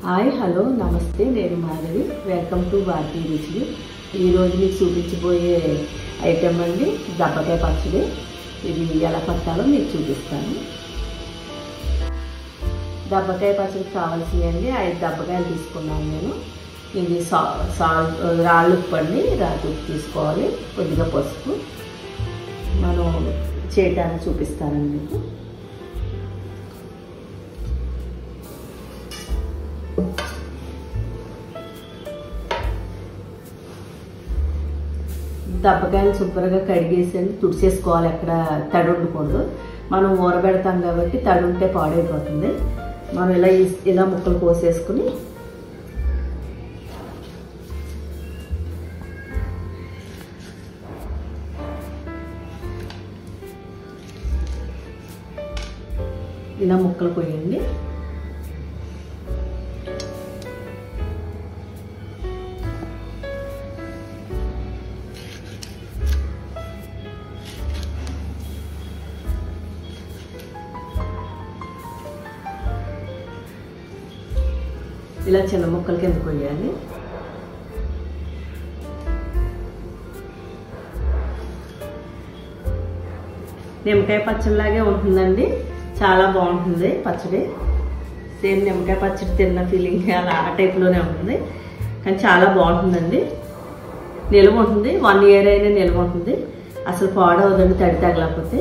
hi hello నమస్తే నేను Madhavi welcome to భారతీయ రుచులు ఈరోజు మీకు చూపించబోయే ఐటెం అండి దబ్బకాయ పచ్చడి ఇది ఎలా పట్టాలో మీకు చూపిస్తాను దబ్బకాయ పచ్చడికి కావాల్సినవి ఐదు దబ్బకాయలు తీసుకున్నాను నేను ఇది సా సాల్ట్ రాళ్ళు ఉప్పు అండి రాళ్ళు ఉప్పు తీసుకోవాలి కొద్దిగా పసుపు మనం చేయడానికి చూపిస్తానండి మీకు దబ్బకాయలు శుభ్రంగా కడిగేసి తుడిచేసుకోవాలి ఎక్కడ తడి ఉండకూడదు మనం ఊరబెడతాం కాబట్టి తడి ఉంటే పాడైపోతుంది మనం ఇలా ఈ- ఇలా ముక్కలు కోసేసుకుని ఇలా ముక్కలు కొయ్యండి ఇలా చిన్న ముక్కలు కింద కొయ్యాలి నిమ్మకాయ పచ్చడిలాగే ఉంటుందండి చాలా బాగుంటుంది పచ్చడి సేమ్ నిమ్మకాయ పచ్చడి తిన్న ఫీలింగ్ అలా ఆ టైప్లోనే ఉంటుంది కానీ చాలా బాగుంటుందండి నిల్వ ఉంటుంది వన్ ఇయర్ అయినా నిల్వ ఉంటుంది అసలు పాడవదండి తడి తగలకపోతే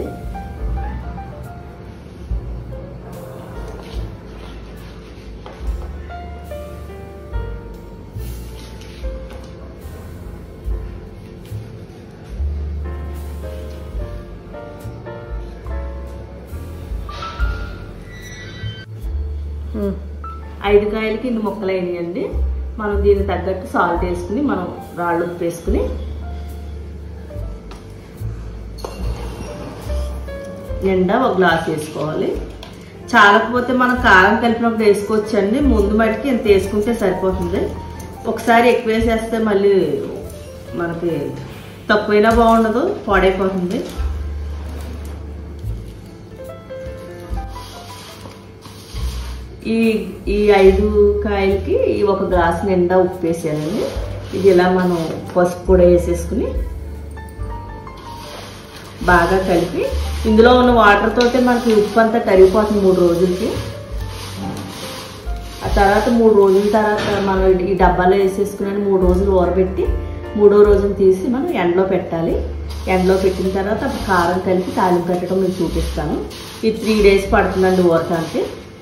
ఐదు కాయలకి ఇన్ని ముక్కలు అయినాయండి మనం దీనికి తగ్గట్టు సాల్ట్ వేసుకుని మనం రాళ్ళు ఉప్పు వేసుకుని నిండా ఒక గ్లాస్ వేసుకోవాలి చాలకపోతే మనం కారం కలిపినప్పుడు వేసుకోవచ్చండి ముందు మటుకి ఇంత వేసుకుంటే సరిపోతుంది ఒకసారి ఎక్కువ వేసేస్తే మళ్ళీ మనకి తక్కువైనా బాగుండదు పాడైపోతుంది ఈ ఈ ఐదు కాయలకి ఈ ఒక గ్లాస్ నిండా ఉప్పు వేసానండి ఇది ఇలా మనం పసుపు కూడా వేసేసుకుని బాగా కలిపి ఇందులో ఉన్న వాటర్ తోటే మనకి ఉప్పు అంతా కరిగిపోతుంది మూడు రోజులకి ఆ తర్వాత మూడు రోజుల తర్వాత మనం ఈ డబ్బాలో వేసేసుకుని మూడు రోజులు ఊరబెట్టి మూడో రోజున తీసి మనం ఎండలో పెట్టాలి ఎండలో పెట్టిన తర్వాత అప్పుడు కారం కలిపి తాలింపు పెట్టడం మీకు చూపిస్తాను ఈ త్రీ డేస్ పడుతుందండి ఊరటానికి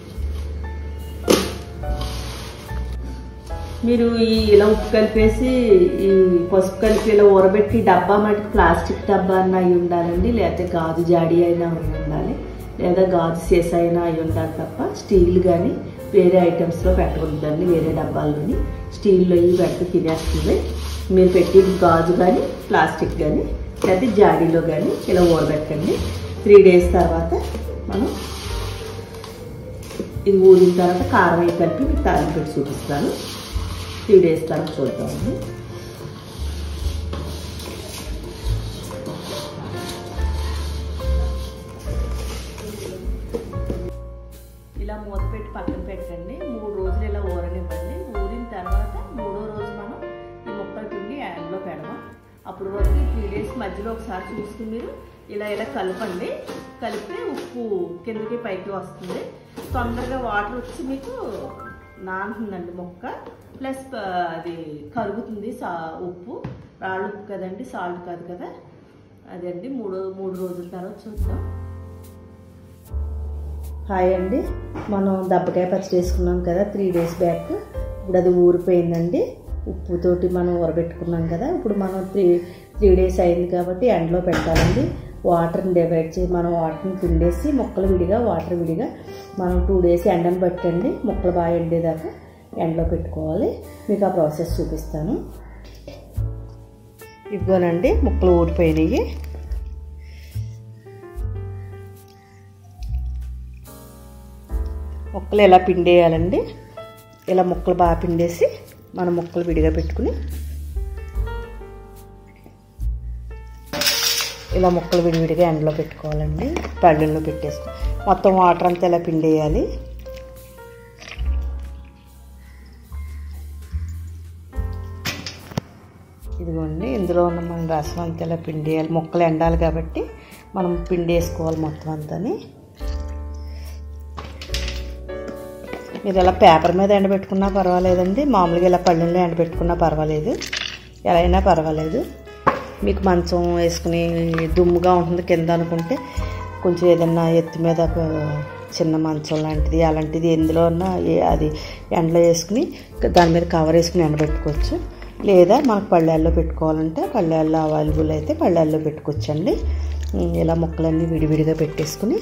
మీరు ఈ ఇలా ఉప్పు కలిపేసి ఈ పసుపు కలిపి ఇలా ఊరబెట్టి డబ్బా మటుకు ప్లాస్టిక్ డబ్బా అన్న అయి ఉండాలండి లేకపోతే గాజు జాడీ అయినా అయి ఉండాలి లేదా గాజు సీసా అయినా అయి ఉండాలి తప్ప స్టీల్ కానీ వేరే ఐటమ్స్లో పెట్టకూడదండి వేరే డబ్బాల్లోని స్టీల్లో ఇవి పెడితే తినేస్తుంది మీరు పెట్టి గాజు కానీ ప్లాస్టిక్ కానీ లేకపోతే జాడీలో కానీ ఇలా ఊరబెట్టండి త్రీ డేస్ తర్వాత మనం ఇది ఊరిన తర్వాత కారం అయి కలిపి మీకు తాలింపు పెట్టి చూపిస్తాను త్రీ డేస్ తర్వాత చూద్దామండి ఇలా మూత పెట్టి పక్కన పెట్టండి మూడు రోజులు ఇలా ఊరనివ్వండి ఊరిన తర్వాత మూడో రోజు మనం ఈ ముక్కలు పిండి ఎండలో పెడదాం అప్పుడు వరకు త్రీ డేస్ మధ్యలో ఒకసారి చూసుకుని మీరు ఇలా ఇలా కలపండి కలిపితే ఉప్పు కిందకి పైకి వస్తుంది తొందరగా వాటర్ వచ్చి మీకు నానుతుందండి మొక్క ప్లస్ అది కరుగుతుంది సా ఉప్పు రాళ్ళు ఉప్పు కదండి సాల్ట్ కాదు కదా అదండి మూడు మూడు రోజుల తర్వాత చూద్దాం హాయ్ అండి మనం దబ్బకాయ పచ్చడి వేసుకున్నాం కదా త్రీ డేస్ బ్యాక్ ఇప్పుడు అది ఊరిపోయిందండి ఉప్పుతోటి మనం ఊరబెట్టుకున్నాం కదా ఇప్పుడు మనం త్రీ త్రీ డేస్ అయింది కాబట్టి ఎండలో పెట్టాలండి వాటర్ని డివైడ్ చేసి మనం వాటర్ని పిండేసి మొక్కలు విడిగా వాటర్ విడిగా మనం టూ డేస్ ఎండను పట్టండి మొక్కలు బాగా ఎండేదాకా ఎండలో పెట్టుకోవాలి మీకు ఆ ప్రాసెస్ చూపిస్తాను ఇదిగోనండి ముక్కలు ఊడిపోయినాయి ముక్కలు ఇలా పిండేయాలండి ఇలా ముక్కలు బాగా పిండేసి మనం ముక్కలు విడిగా పెట్టుకుని ఇలా ముక్కలు విడివిడిగా ఎండలో పెట్టుకోవాలండి పళ్ళెల్లో పెట్టేసుకో మొత్తం వాటర్ అంతా ఇలా పిండేయాలి ఇందులో ఉన్న మన రసం అంతా ఇలా పిండేయాలి ముక్కలు ఎండాలి కాబట్టి మనం పిండి వేసుకోవాలి మొత్తం అంతాని మీరు ఇలా పేపర్ మీద ఎండబెట్టుకున్నా పర్వాలేదండి మామూలుగా ఇలా పళ్ళెంలో ఎండబెట్టుకున్నా పర్వాలేదు ఎలా అయినా పర్వాలేదు మీకు మంచం వేసుకుని దుమ్ముగా ఉంటుంది కింద అనుకుంటే కొంచెం ఏదన్నా ఎత్తు మీద ఒక చిన్న మంచం లాంటిది అలాంటిది ఎందులో ఉన్నా ఏ- అది ఎండలో వేసుకుని దాని మీద కవర్ వేసుకుని ఎండబెట్టుకోవచ్చు లేదా మనకు పళ్ళాల్లో పెట్టుకోవాలంటే పళ్ళాల్లో అవైలబుల్ అయితే పళ్ళాల్లో పెట్టుకోవచ్చండి ఉమ్, ఇలా ముక్కలన్నీ విడివిడిగా పెట్టేసుకుని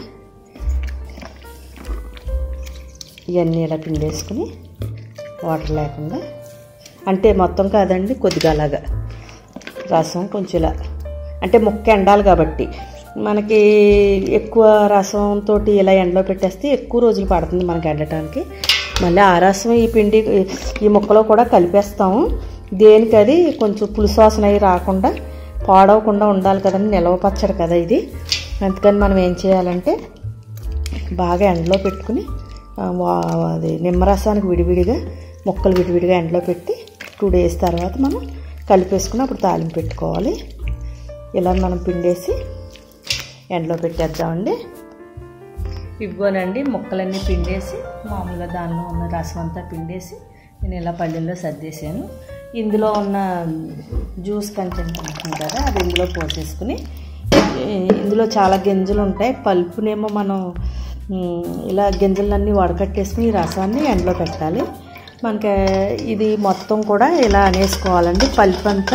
ఇవన్నీ ఇలా పిండేసుకుని వాటర్ లేకుండా అంటే మొత్తం కాదండి కొద్దిగా అలాగా రసం కొంచెం ఇలా అంటే ముక్క ఎండాలి కాబట్టి మనకి ఎక్కువ రసంతో ఇలా ఎండలో పెట్టేస్తే ఎక్కువ రోజులు పడుతుంది మనకి ఎండటానికి మళ్ళీ ఆ రసం ఈ పిండి ఈ ముక్కలో కూడా కలిపేస్తాము దేనికి అది కొంచెం పులుసువాసన అవి రాకుండా పాడవకుండా ఉండాలి కదండి నిలవ పచ్చడి కదా ఇది అందుకని మనం ఏం చేయాలంటే బాగా ఎండలో పెట్టుకుని ఆ, వా- అది నిమ్మరసానికి విడివిడిగా ముక్కలు విడివిడిగా ఎండలో పెట్టి టూ డేస్ తర్వాత మనం కలిపేసుకుని అప్పుడు తాలింపు పెట్టుకోవాలి ఇలా మనం పిండేసి ఎండలో పెట్టేద్దామండి ఇవ్వనండి ముక్కలన్నీ పిండేసి మామూలుగా దానిలో ఉన్న రసం అంతా పిండేసి నేను ఇలా పళ్ళెల్లో సర్దేశాను ఇందులో ఉన్న జ్యూస్ కంటెంట్ ఉంటుంది కదా అది ఇందులో పోసేసుకుని ఈ- ఇందులో చాలా గింజలు ఉంటాయి పల్పునేమో మనం మ్, ఇలా గింజలన్నీ వడకట్టేసుకుని ఈ రసాన్ని ఎండలో పెట్టాలి మనకి ఇది మొత్తం కూడా ఇలా అనేసుకోవాలండి పల్పు అంతా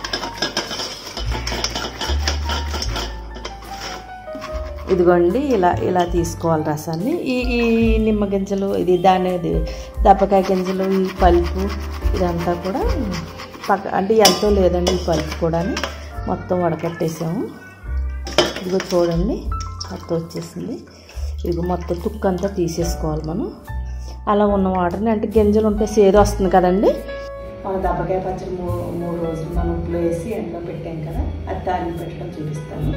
ఇదిగోండి ఇలా ఇలా తీసుకోవాలి రసాన్ని ఈ ఈ నిమ్మ గింజలు ఇది దాని ఇది దప్పకాయ గింజలు ఈ పల్పు ఇదంతా కూడా పక్క అంటే ఎంతో లేదండి ఈ పల్పు కూడా మొత్తం వడకట్టేసాము ఇదిగో చూడండి మొత్తం వచ్చేసింది ఇదిగో మొత్తం తుక్కు అంతా తీసేసుకోవాలి మనం అలా ఉన్న వాటర్ని అంటే గింజలు ఉంటే సేదు వస్తుంది కదండి మన దప్పకాయ పచ్చడి మూడు మూడు రోజులు మనం ఉప్పులో వేసి ఎండలో పెట్టాం కదా అది తాలింపు పెట్టడం చూపిస్తాను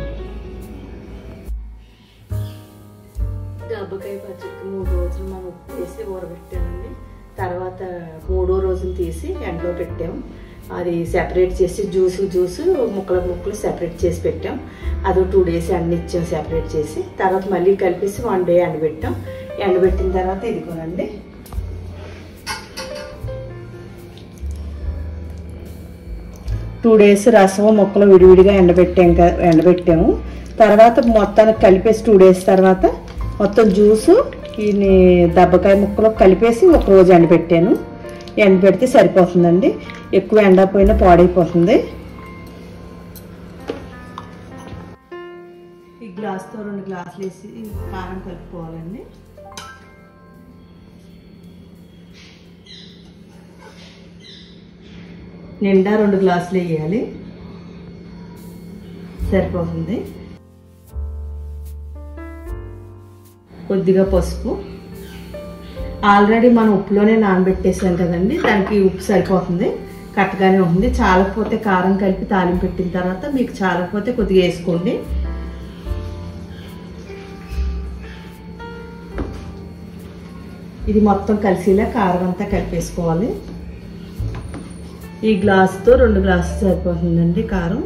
దబ్బకాయ పచ్చడికి మూడు రోజులు మనం ఉప్పు వేసి ఊరబెట్టామండి తర్వాత మూడో రోజున తీసి ఎండలో పెట్టాం అది సెపరేట్ చేసి జ్యూస్ జ్యూస్ ముక్కలు ముక్కలు సెపరేట్ చేసి పెట్టాం అది టూ డేస్ ఎండ ఇచ్చాం సెపరేట్ చేసి తర్వాత మళ్ళీ కలిపేసి వన్ డే ఎండబెట్టాం ఎండబెట్టిన తర్వాత ఇదిగోనండి టూ డేస్ రసము మొక్కలు విడివిడిగా ఎండబెట్టాం క- ఎండబెట్టాము తర్వాత మొత్తానికి కలిపేసి టూ డేస్ తర్వాత మొత్తం జ్యూసు ఈ దబ్బకాయ ముక్కలు కలిపేసి ఒక రోజు ఎండబెట్టాను ఎండబెడితే సరిపోతుందండి ఎక్కువ ఎండపోయినా పాడైపోతుంది ఈ గ్లాస్తో రెండు గ్లాసులు వేసి కారం కలుపుకోవాలండి నిండా రెండు గ్లాసులు వేయాలి సరిపోతుంది కొద్దిగా పసుపు ఆల్రెడీ మనం ఉప్పులోనే నానబెట్టేసాం కదండి దానికి ఉప్పు సరిపోతుంది కట్టగానే ఉంటుంది చాలకపోతే కారం కలిపి తాలింపు పెట్టిన తర్వాత మీకు చాలకపోతే కొద్దిగా వేసుకోండి ఇది మొత్తం కలిసేలా కారం అంతా కలిపేసుకోవాలి ఈ గ్లాసుతో రెండు గ్లాసులు సరిపోతుందండి కారం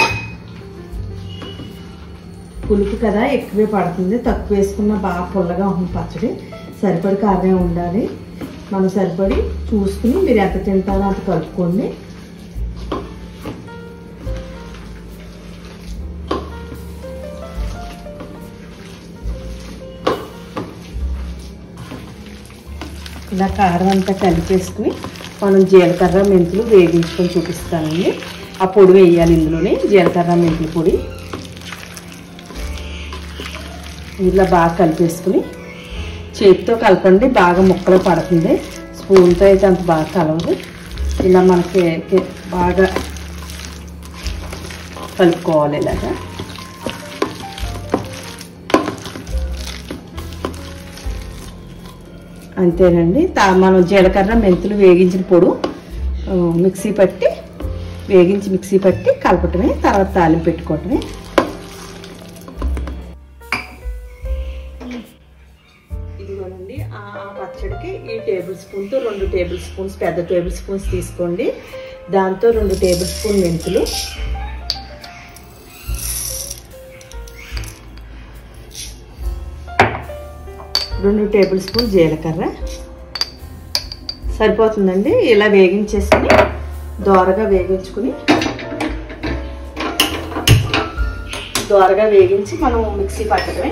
పులుపు కదా ఎక్కువే పడుతుంది తక్కువ వేసుకున్న బాగా పుల్లగా ఉంటుంది పచ్చడి సరిపడి కారమే ఉండాలి మనం సరిపడి చూసుకుని మీరు ఎంత తింటారో అంత కలుపుకోండి ఇలా కారం అంతా కలిపేసుకుని మనం జీలకర్ర మెంతులు వేగించుకొని చూపిస్తానండి ఆ పొడి వేయాలి ఇందులోనే జీలకర్ర మెంతుల పొడి ఇలా బాగా కలిపేసుకుని చేతితో కలపండి బాగా ముక్కలు పడుతుంది స్పూన్తో అయితే అంత బాగా కలవదు ఇలా మనకి కే- బాగా కలుపుకోవాలి ఇలాగా అంతేనండి తా మనం జీలకర్ర మెంతులు వేగించిన పొడు ఆ, మిక్సీ పట్టి వేగించి మిక్సీ పట్టి కలపటమే తర్వాత తాలింపు పెట్టుకోవటమే ఇదిగోనండి ఆ ఆ పచ్చడికి ఈ టేబుల్ స్పూన్తో రెండు టేబుల్ స్పూన్స్ పెద్ద టేబుల్ స్పూన్స్ తీసుకోండి దాంతో రెండు టేబుల్ స్పూన్ మెంతులు రెండు టేబుల్ స్పూన్ జీలకర్ర సరిపోతుందండి ఇలా వేగించేసుకుని దోరగా వేగించుకుని దోరగా వేగించి మనం మిక్సీ పట్టడమే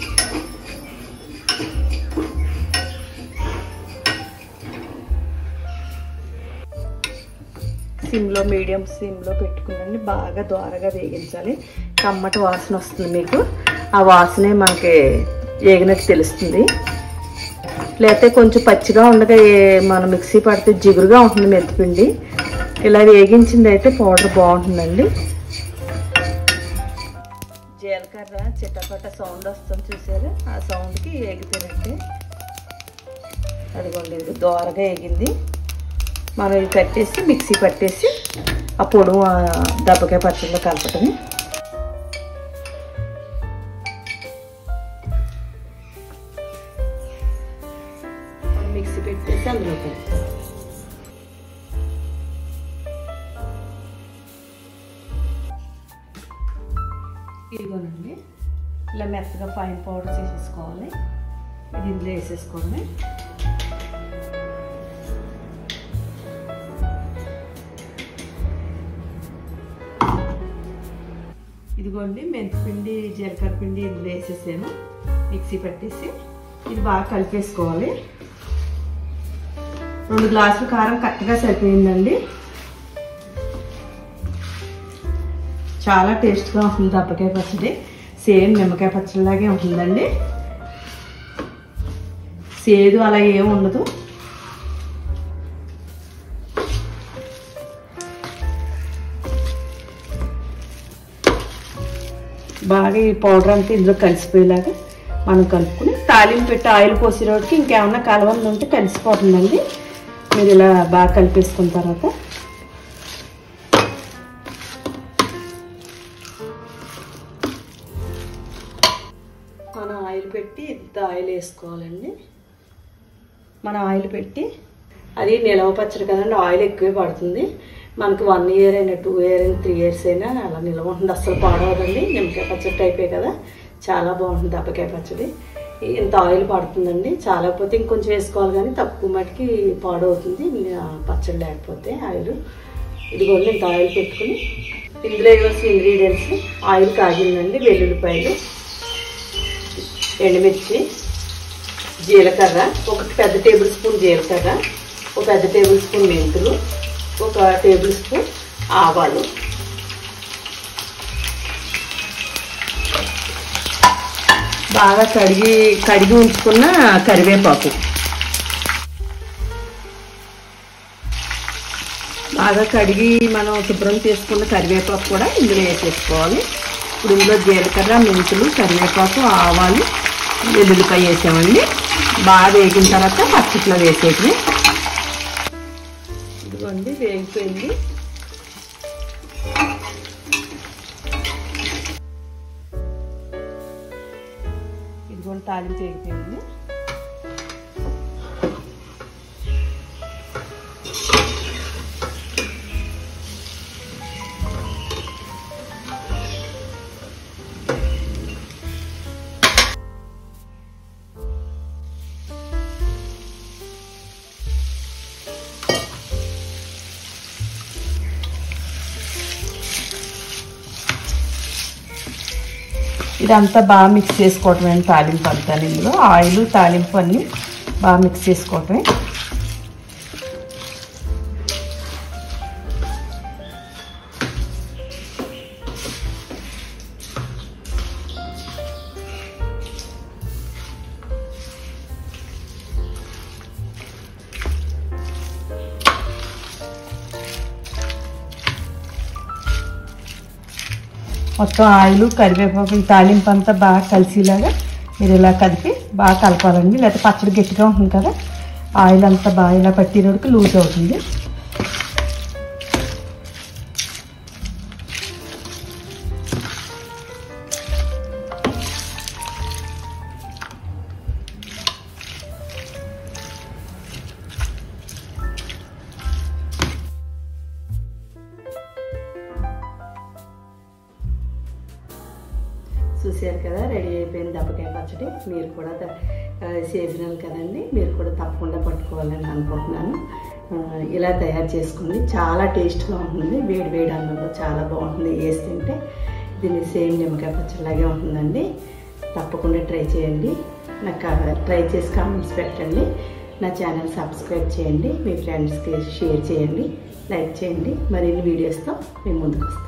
సిమ్లో మీడియం సిమ్లో పెట్టుకునండి బాగా దోరగా వేగించాలి కమ్మటి వాసన వస్తుంది మీకు ఆ వాసనే మనకి వేగినట్టు తెలుస్తుంది లేకపోతే కొంచెం పచ్చిగా ఉండగా ఏ- మనం మిక్సీ పడితే జిగురుగా ఉంటుంది మెంతిపిండి ఇలా వేగించింది అయితే పౌడర్ బాగుంటుందండి జీలకర్ర చిట్టపట్ట సౌండ్ వస్తుంది చూసారు ఆ సౌండ్కి వేగిపోయినట్టే అదిగోండి ఇది దోరగా వేగింది మనం ఇది కట్టేసి మిక్సీ పట్టేసి ఆ పొడుము ఆ దెబ్బకాయ పచ్చడిలో కలపటమే మిక్సీ పెట్టేసి అందులో కలుపుతాం ఇదిగోనండి ఇలా మెత్తగా ఫైన్ పౌడర్ చేసేసుకోవాలి ఇది ఇందులో వేసేసుకోండి ఇదిగోండి మెంతిపిండి జీలకర్ర పిండి ఇందులో వేసేసాను మిక్సీ పట్టేసి ఇది బాగా కలిపేసుకోవాలి రెండు గ్లాసులు కారం కరెక్ట్గా సరిపోయిందండి చాలా టేస్ట్గా ఉంటుంది దప్పకాయ పచ్చడి సేమ్ నిమ్మకాయ పచ్చడిలాగే ఉంటుందండి సేదు అలా ఏం ఉండదు బాగా ఈ పౌడర్ అంతా ఇందులో కలిసిపోయేలాగా మనం కలుపుకుని తాలింపు పెట్టి ఆయిల్ పోసేటోటికి ఇంకేమన్నా కలవలు ఉంటే కలిసిపోతుందండి మీరు ఇలా బాగా కలిపేసుకున్న తర్వాత మనం ఆయిల్ పెట్టి ఇంత ఆయిల్ వేసుకోవాలండి మనం ఆయిల్ పెట్టి అది నిలవ పచ్చడి కదండి ఆయిల్ ఎక్కువే పడుతుంది మనకి వన్ ఇయర్ అయినా టూ ఇయర్ అయినా త్రీ ఇయర్స్ అయినా అలా నిల్వ ఉంటుంది అస్సలు పాడవదండి నిమ్మకాయ పచ్చడి టైపే కదా చాలా బాగుంటుంది దెబ్బకాయ పచ్చడి ఇంత ఆయిల్ పడుతుందండి చాలా పోతే ఇంకొంచెం వేసుకోవాలి కానీ తక్కువ మటుకి పాడవుతుంది ఆ పచ్చడి లేకపోతే ఆయిల్ ఇదిగోండి ఇంత ఆయిల్ పెట్టుకుని ఇందులో వేసిన ఇంగ్రీడియంట్స్ ఆయిల్ కాగిందండి వెల్లుల్లిపాయలు ఎండుమిర్చి జీలకర్ర ఒక పెద్ద టేబుల్ స్పూన్ జీలకర్ర ఒక పెద్ద టేబుల్ స్పూన్ మెంతులు ఒక టేబుల్ స్పూన్ ఆవాలు బాగా కడిగి కడిగి ఉంచుకున్న కరివేపాకు బాగా కడిగి మనం శుభ్రం చేసుకున్న కరివేపాకు కూడా ఇందులో వేసేసుకోవాలి ఇప్పుడు ఇందులో జీలకర్ర మెంతులు కరివేపాకు ఆవాలు వెల్లుల్లిపాయ వేసామండి బాగా వేగిన తర్వాత పచ్చిట్లో వేసేది ఇదిగోండి వేగిపోయింది ఇదిగోండి తాలింపు వేగిపోయింది ఇదంతా బాగా మిక్స్ చేసుకోవటమే తాలింపు అంతా ఇందులో ఆయిల్ తాలింపు అన్నీ బాగా మిక్స్ చేసుకోవటమే మొత్తం ఆయిల్ కరివేపాకు ఈ తాలింపు అంతా బాగా కలిసేలాగా మీరు ఇలా కలిపి బాగా కలపాలండి లేకపోతే పచ్చడి గట్టిగా ఉంటుంది కదా ఆయిల్ అంతా బాగా ఇలా పట్టినోడికి లూజ్ అవుతుంది చూసారు కదా రెడీ అయిపోయింది దప్పకాయ పచ్చడి మీరు కూడా త- ఆ, సీజనల్ కదండి మీరు కూడా తప్పకుండా పట్టుకోవాలని అనుకుంటున్నాను ఆ, ఇలా తయారు చేసుకోండి చాలా టేస్ట్గా ఉంటుంది వేడి వేడి అన్నంలో చాలా బాగుంటుంది వేసి తింటే దీన్ని సేమ్ నిమ్మకాయ పచ్చడిలాగే ఉంటుందండి తప్పకుండా ట్రై చేయండి నాకు ట్రై చేసి కామెంట్స్ పెట్టండి నా ఛానల్ సబ్స్క్రైబ్ చేయండి మీ ఫ్రెండ్స్కి షేర్ చేయండి లైక్ చేయండి మరిన్ని వీడియోస్తో మేము ముందుకు వస్తాం